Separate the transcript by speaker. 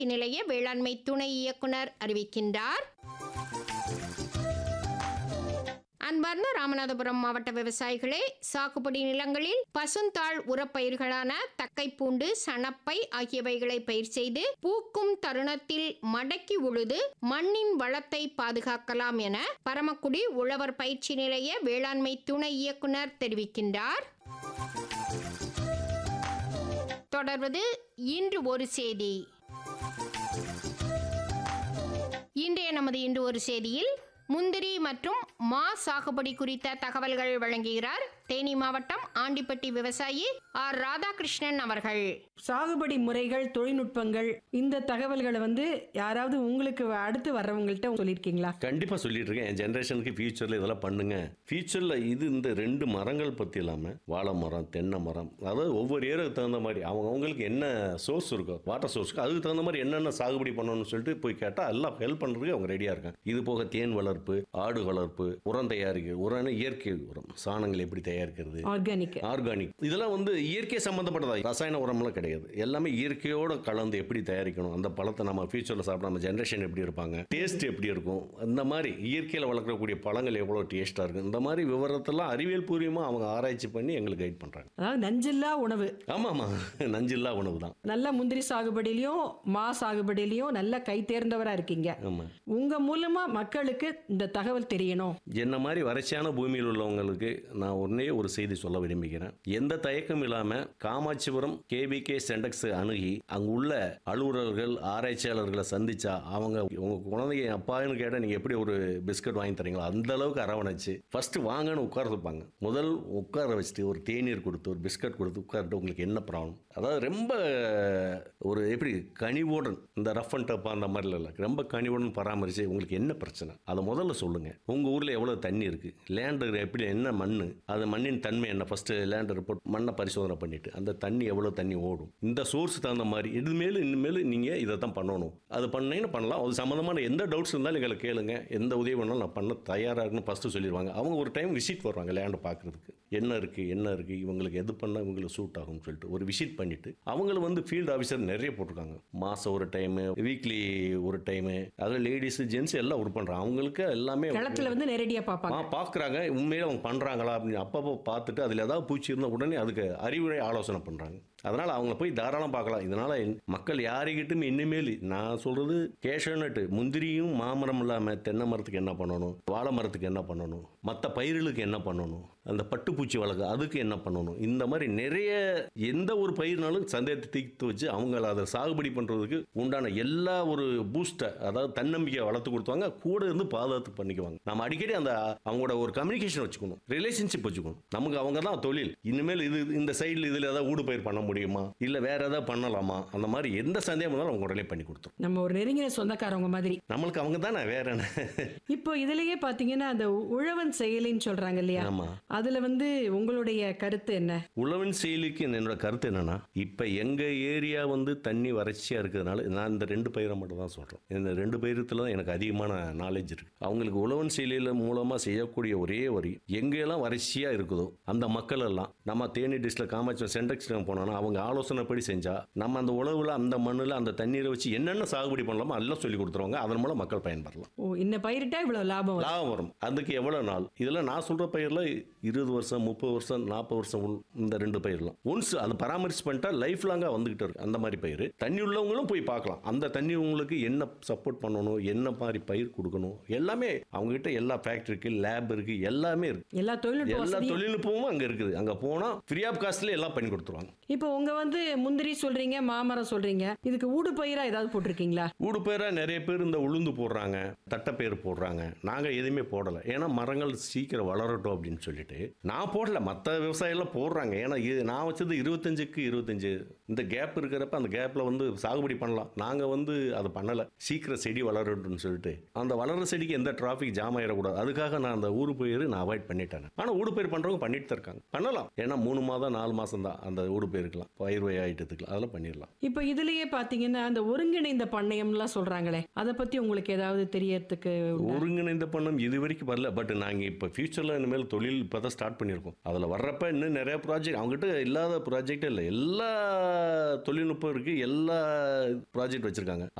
Speaker 1: நிலைய வேளாண்மை துணை இயக்குனர் அறிவிக்கின்றார் அன்பார்ந்த ராமநாதபுரம் மாவட்ட விவசாயிகளே சாகுபடி நிலங்களில் பசுந்தாள் உரப்பயிர்களான தக்கைப்பூண்டு சணப்பை ஆகியவைகளை பயிர் செய்து பூக்கும் தருணத்தில் மடக்கி உழுது மண்ணின் வளத்தை பாதுகாக்கலாம் என பரமக்குடி உழவர் பயிற்சி நிலைய வேளாண்மை துணை இயக்குனர் தெரிவிக்கின்றார் தொடர்வது இன்று ஒரு செய்தி இன்றைய நமது இன்று ஒரு செய்தியில் முந்திரி மற்றும் மா சாகுபடி குறித்த தகவல்கள் வழங்குகிறார் தேனி மாவட்டம் ஆண்டிப்பட்டி விவசாயி ஆர் ராதாகிருஷ்ணன் அவர்கள்
Speaker 2: சாகுபடி முறைகள் தொழில்நுட்பங்கள் இந்த தகவல்களை வந்து யாராவது உங்களுக்கு அடுத்து வர்றவங்கள்ட்ட சொல்லியிருக்கீங்களா
Speaker 3: கண்டிப்பாக சொல்லிட்டு இருக்கேன் என் ஜென்ரேஷனுக்கு ஃபியூச்சரில் இதெல்லாம் பண்ணுங்க ஃபியூச்சரில் இது இந்த ரெண்டு மரங்கள் பற்றி இல்லாமல் வாழை மரம் தென்னை மரம் அதாவது ஒவ்வொரு ஏரியாவுக்கு தகுந்த மாதிரி அவங்க அவங்களுக்கு என்ன சோர்ஸ் இருக்கோ வாட்டர் சோர்ஸ்க்கு அதுக்கு தகுந்த மாதிரி என்னென்ன சாகுபடி பண்ணணும்னு சொல்லிட்டு போய் கேட்டால் எல்லாம் ஹெல்ப் பண்ணுறதுக்கு அவங்க ரெடியாக இருக்காங்க இது போக தேன் வளர்ப்பு ஆடு வளர்ப்பு உரம் தயாரிக்க உரம் இயற்கை உரம் சாணங்கள் எப்படி தயாரிக்கிறது
Speaker 2: ஆர்கானிக்
Speaker 3: ஆர்கானிக் இதெல்லாம் வந்து இயற்கை சம்மந்தப்பட்டதா ரசாயன உரம்லாம் கிடையாது எல்லாமே இயற்கையோட கலந்து எப்படி தயாரிக்கணும் அந்த பழத்தை நம்ம ஃபியூச்சரில் சாப்பிட நம்ம ஜென்ரேஷன் எப்படி இருப்பாங்க டேஸ்ட் எப்படி இருக்கும் இந்த மாதிரி இயற்கையில் வளர்க்கக்கூடிய பழங்கள் எவ்வளோ டேஸ்ட்டாக இருக்கும் இந்த மாதிரி விவரத்தெல்லாம் அறிவியல் பூர்வமாக அவங்க ஆராய்ச்சி பண்ணி எங்களுக்கு கைட் பண்ணுறாங்க
Speaker 2: அதாவது நஞ்சில்லா உணவு
Speaker 3: ஆமாம் ஆமாம் நஞ்சில்லா உணவு தான்
Speaker 2: நல்ல முந்திரி சாகுபடியிலையும் மா சாகுபடியிலையும் நல்ல கை தேர்ந்தவரா இருக்கீங்க
Speaker 3: ஆமாம்
Speaker 2: உங்க மூலமா மக்களுக்கு இந்த தகவல் தெரியணும்
Speaker 3: என்ன மாதிரி வறட்சியான பூமியில் உள்ளவங்களுக்கு நான் ஒன்னே ஒரு செய்தி சொல்ல விரும்புகிறேன் எந்த தயக்கம் இல்லாமல் காமாட்சிபுரம் கேவிகே சென்டெக்ஸ் அணுகி அங்க உள்ள அலுவலர்கள் ஆராய்ச்சியாளர்களை சந்திச்சா அவங்க உங்க குழந்தைங்க அப்பான்னு கேட்டால் நீங்க எப்படி ஒரு பிஸ்கட் வாங்கி தரீங்களோ அந்த அளவுக்கு அரவணைச்சு ஃபர்ஸ்ட் வாங்கன்னு உட்கார வைப்பாங்க முதல் உட்கார வச்சுட்டு ஒரு தேநீர் கொடுத்து ஒரு பிஸ்கட் கொடுத்து உட்கார்ட்டு உங்களுக்கு என்ன ப்ராப்ளம் அதாவது ரொம்ப ஒரு எப்படி கனிவுடன் இந்த ரஃப் அண்ட் டப் அந்த மாதிரி இல்லை ரொம்ப கனிவுடன் பராமரித்து உங்களுக்கு என்ன பிரச்சனை அதை முதல்ல சொல்லுங்கள் உங்கள் ஊரில் எவ்வளோ தண்ணி இருக்குது லேண்டு எப்படி என்ன மண் அது மண்ணின் தன்மை என்ன ஃபஸ்ட்டு லேண்ட் ரிப்போர்ட் மண்ணை பரிசோதனை பண்ணிவிட்டு அந்த தண்ணி எவ்வளோ தண்ணி ஓடும் இந்த சோர்ஸ் தகுந்த மாதிரி இது மேலும் இனிமேல் நீங்கள் இதை தான் பண்ணணும் அது பண்ணீங்கன்னா பண்ணலாம் அது சம்மந்தமான எந்த டவுட்ஸ் இருந்தாலும் எங்களை கேளுங்க எந்த உதவி வேணாலும் நான் பண்ண தயாராக இருக்குன்னு ஃபஸ்ட்டு சொல்லிடுவாங்க அவங்க ஒரு டைம் விசிட் வருவாங்க லேண்டு பார்க்குறதுக்கு என்ன இருக்குது என்ன இருக்குது இவங்களுக்கு எது பண்ணால் இவங்களுக்கு சூட் ஆகும்னு சொல்லிட்டு ஒரு விசிட் பண்ணிவிட்டு அவங்கள வந்து ஃபீல்டு ஆஃபீஸர் நிறைய போட்டிருக்காங்க மாதம் ஒரு டைமு வீக்லி ஒரு டைமு அதில் லேடிஸு ஜென்ஸ் எல்லாம் ஒர்க் பண்ணுறாங்க அவங்களுக்கு எல்லாமே
Speaker 2: களத்துல வந்து நேரடியா பார்ப்பாங்க
Speaker 3: ஆ பார்க்குறாங்க உண்மையில அவங்க பண்ணுறாங்களா அப்படின்னு அப்பப்போ பார்த்துட்டு அதில் ஏதாவது பூச்சி இருந்தால் உடனே அதுக்கு அறிவுரை ஆலோசனை பண்ணுறாங்க அதனால் அவங்கள போய் தாராளம் பார்க்கலாம் இதனால் மக்கள் யாருக்கிட்டும் இனிமேல் நான் சொல்கிறது கேஷனட்டு முந்திரியும் மாமரம் இல்லாமல் தென்னை மரத்துக்கு என்ன பண்ணணும் வாழை மரத்துக்கு என்ன பண்ணணும் மற்ற பயிர்களுக்கு என்ன பண்ணணும் அந்த பட்டுப்பூச்சி வளர்க்கு அதுக்கு என்ன பண்ணணும் இந்த மாதிரி நிறைய எந்த ஒரு பயிர்னாலும் சந்தேகத்தை தீர்த்து வச்சு அவங்கள அதை சாகுபடி பண்ணுறதுக்கு உண்டான எல்லா ஒரு பூஸ்ட்டை அதாவது தன்னம்பிக்கையை வளர்த்து கொடுத்தாங்க கூட இருந்து பாதுகாத்து பண்ணிக்குவாங்க நம்ம அடிக்கடி அந்த அவங்களோட ஒரு கம்யூனிகேஷன் வச்சுக்கணும் ரிலேஷன்ஷிப் வச்சுக்கணும் நமக்கு அவங்க தான் தொழில் இனிமேல் இது இந்த சைடில் இதில் ஏதாவது ஊடு பயிர் பண்ண முடியுமா இல்லை வேற ஏதாவது பண்ணலாமா அந்த மாதிரி எந்த சந்தேகம் இருந்தாலும் அவங்க உடனே பண்ணி கொடுத்துரும்
Speaker 2: நம்ம ஒரு நெருங்கின சொந்தக்காரவங்க மாதிரி
Speaker 3: நம்மளுக்கு அவங்க தானே வேற என்ன
Speaker 2: இப்போ இதுலயே பாத்தீங்கன்னா அந்த உழவன் செயலின்னு சொல்றாங்க இல்லையா
Speaker 3: ஆமா
Speaker 2: அதுல வந்து உங்களுடைய கருத்து என்ன
Speaker 3: உழவன் செயலிக்கு என்னோட கருத்து என்னன்னா இப்போ எங்கள் ஏரியா வந்து தண்ணி வறட்சியாக இருக்கிறதுனால நான் இந்த ரெண்டு பயிரை மட்டும் தான் சொல்கிறேன் இந்த ரெண்டு பயிரத்தில் தான் எனக்கு அதிகமான நாலேஜ் இருக்கு அவங்களுக்கு உழவன் செயலியில் மூலமாக செய்யக்கூடிய ஒரே வரி எங்கெல்லாம் வறட்சியாக இருக்குதோ அந்த மக்கள் எல்லாம் நம்ம தேனி டிஸ்ட்ரிக்ட் காமாட்சி சென்டெக்ஸ் போனோம்னா அவங்க ஆலோசனைப்படி செஞ்சால் நம்ம அந்த உழவுல அந்த மண்ணில் அந்த தண்ணீரை வச்சு என்னென்ன சாகுபடி பண்ணலாமோ எல்லாம் சொல்லி கொடுத்துருவாங்க அதன் மூலம் மக்கள் பயன்பெறலாம்
Speaker 2: ஓ இந்த பயிரிட்டா இவ்வளவு லாபம் வரும்.
Speaker 3: லாபம் வரும் அதுக்கு எவ்வளோ நாள் இதெல்லாம் நான் சொல்கிற பயிரில் இருபது வருஷம் முப்பது வருஷம் நாற்பது வருஷம் உள் இந்த ரெண்டு பயிரெலாம் ஒன்ஸ் அது பராமரிச்சு பண்ணிட்டா லைஃப் லாங்காக வந்துகிட்டு இருக்கு அந்த மாதிரி பயிர் தண்ணி உள்ளவங்களும் போய் பார்க்கலாம் அந்த தண்ணி உங்களுக்கு என்ன சப்போர்ட் பண்ணணும் என்ன மாதிரி பயிர் கொடுக்கணும் எல்லாமே அவங்ககிட்ட எல்லா ஃபேக்ட்ரி இருக்கு லேப் இருக்கு எல்லாமே இருக்கு
Speaker 2: எல்லா தொழில்நுட்ப
Speaker 3: எல்லா
Speaker 2: வசதியும்
Speaker 3: தொழில்நுட்பமும் அங்கே இருக்குது அங்கே போனால் ஃப்ரீ ஆஃப் காஸ்ட்ல எல்லாம் பண்ணி கொடுத்துருவாங்க
Speaker 2: இப்போ உங்க வந்து முந்திரி சொல்றீங்க மாமரம் சொல்றீங்க இதுக்கு ஊடு பயிரா ஏதாவது போட்டிருக்கீங்களா
Speaker 3: ஊடு பயிராக நிறைய பேர் இந்த உளுந்து போடுறாங்க தட்டைப்பயிர் போடுறாங்க நாங்கள் எதுவுமே போடலை ஏன்னா மரங்கள் சீக்கிரம் வளரட்டும் அப்படின்னு சொல்லிட்டு நான் போடல மற்ற விவசாயிகள் போடுறாங்க ஏன்னா இது நான் வச்சது இருபத்தஞ்சுக்கு இருபத்தஞ்சு இந்த கேப் இருக்கிறப்ப அந்த கேப்பில் வந்து சாகுபடி பண்ணலாம் நாங்கள் வந்து அதை பண்ணலை சீக்கிரம் செடி வளரட்டும்னு சொல்லிட்டு அந்த வளர்ற செடிக்கு எந்த டிராஃபிக் ஜாம் ஆயிடக்கூடாது அதுக்காக நான் அந்த ஊடு பயிர் நான் அவாய்ட் பண்ணிட்டேன் ஆனால் ஊடு பயிர் பண்ணுறவங்க பண்ணிட்டு தான் இருக்காங்க பண்ணலாம் ஏன்னா மூணு மாதம் நாலு மாதம் தான் அந்த ஊடு பயிருக்கெல்லாம் பண்ணிடலாம் பயிர் வகை ஐட்டத்துக்கு அதெல்லாம் பண்ணிடலாம்
Speaker 2: இப்போ இதுலயே பாத்தீங்கன்னா அந்த ஒருங்கிணைந்த பண்ணையம்லாம் சொல்றாங்களே அதை பத்தி உங்களுக்கு ஏதாவது தெரியறதுக்கு உண்டா?
Speaker 3: ஒருங்கிணைந்த பண்ணம் இது வரைக்கும் வரல பட் நாங்கள் இப்போ ஃபியூச்சரில் இனிமேல் தொழில் இப்போ தான் ஸ்டார்ட் பண்ணியிருக்கோம் அதில் வர்றப்ப இன்னும் நிறைய ப்ராஜெக்ட் அவங்ககிட்ட இல்லாத ப்ராஜெக்டே இல்லை எல்லா தொழில்நுட்பம் இருக்குது எல்லா ப்ராஜெக்ட் வச்சுருக்காங்க